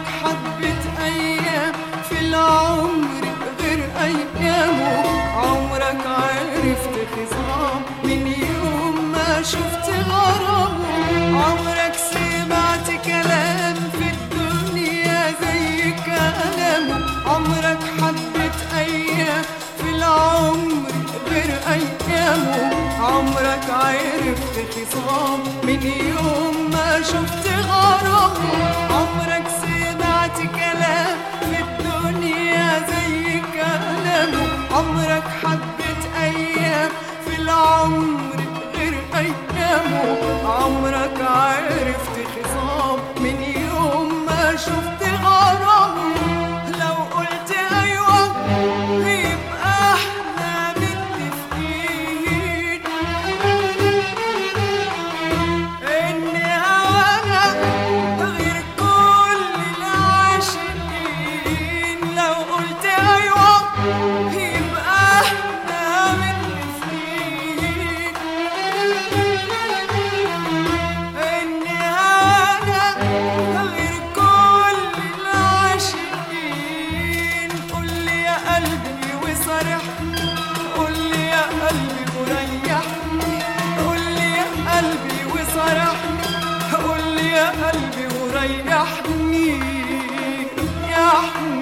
عمرك حبت أيام في العمر غير أيامه عمرك عرفت خصام من يوم ما شفت غرامه عمرك سمعت كلام في الدنيا زي كلامه عمرك حبت أيام في العمر غير أيامه عمرك عرفت خصام من يوم ما شفت غرامه عمرك سمعت كلام في الدنيا زي كلامه عمرك حبت أيام في العمر غير أيامه عمرك عرفت خصام من يوم ما شفت غرامه لو قلت أيوة يبقى احنا متفقين إن هوانا غير كل العاشقين لو قلت أيوة يبقى احنا متفقين إن هوانا غير كل العاشقين قول لي يا قلبي وصرحني قول لي يا قلبي وريحني قول لي يا قلبي وصرحني قول لي يا قلبي وريحني ريحني